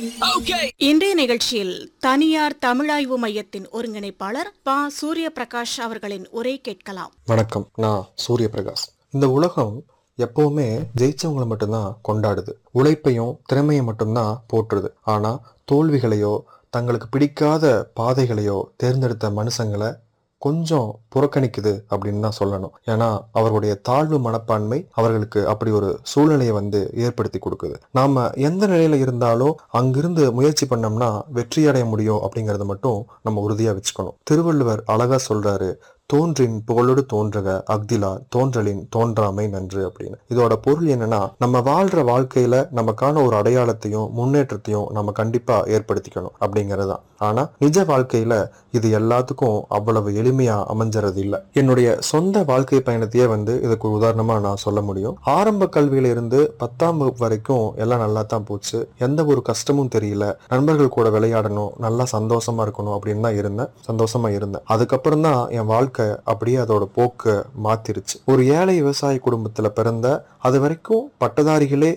இன்றைய நிகழ்ச்சியில் தனியார் தமிழாய்வு மையத்தின் ஒருங்கிணைப்பாளர் ப சூரிய பிரகாஷ் அவர்களின் உரை கேட்கலாம் வணக்கம் நான் சூரிய பிரகாஷ் இந்த உலகம் எப்பவுமே ஜெயிச்சவங்களை மட்டும்தான் கொண்டாடுது உழைப்பையும் திறமையை மட்டும்தான் போற்றுது ஆனா தோல்விகளையோ தங்களுக்கு பிடிக்காத பாதைகளையோ தேர்ந்தெடுத்த மனுஷங்களை கொஞ்சம் புறக்கணிக்குது அப்படின்னு தான் சொல்லணும் ஏன்னா அவர்களுடைய தாழ்வு மனப்பான்மை அவர்களுக்கு அப்படி ஒரு சூழ்நிலையை வந்து ஏற்படுத்தி கொடுக்குது நாம எந்த நிலையில இருந்தாலும் அங்கிருந்து முயற்சி பண்ணோம்னா வெற்றி அடைய முடியும் அப்படிங்கறத மட்டும் நம்ம உறுதியா வச்சுக்கணும் திருவள்ளுவர் அழகா சொல்றாரு தோன்றின் புகழோடு தோன்றுக அக்திலா தோன்றலின் தோன்றாமை நன்று அப்படின்னு இதோட பொருள் என்னன்னா நம்ம வாழ்ற வாழ்க்கையில நமக்கான ஒரு அடையாளத்தையும் முன்னேற்றத்தையும் நம்ம கண்டிப்பா ஏற்படுத்திக்கணும் அப்படிங்கறதுதான் ஆனா நிஜ வாழ்க்கையில இது எல்லாத்துக்கும் அவ்வளவு எளிமையா அமைஞ்சறது இல்ல என்னுடைய சொந்த வாழ்க்கை பயணத்தையே வந்து இதுக்கு ஒரு உதாரணமா நான் சொல்ல முடியும் ஆரம்ப கல்வியில இருந்து பத்தாம் வகுப்பு வரைக்கும் எல்லாம் நல்லா தான் போச்சு எந்த ஒரு கஷ்டமும் தெரியல நண்பர்கள் கூட விளையாடணும் நல்லா சந்தோஷமா இருக்கணும் அப்படின்னு தான் இருந்தேன் சந்தோஷமா இருந்தேன் அதுக்கப்புறம் தான் என் வாழ்க்கை அப்படியே அதோட போக்க மாத்திருச்சு ஒரு ஏழை விவசாய குடும்பத்துல பிறந்த அது வரைக்கும் பட்டதாரிகளே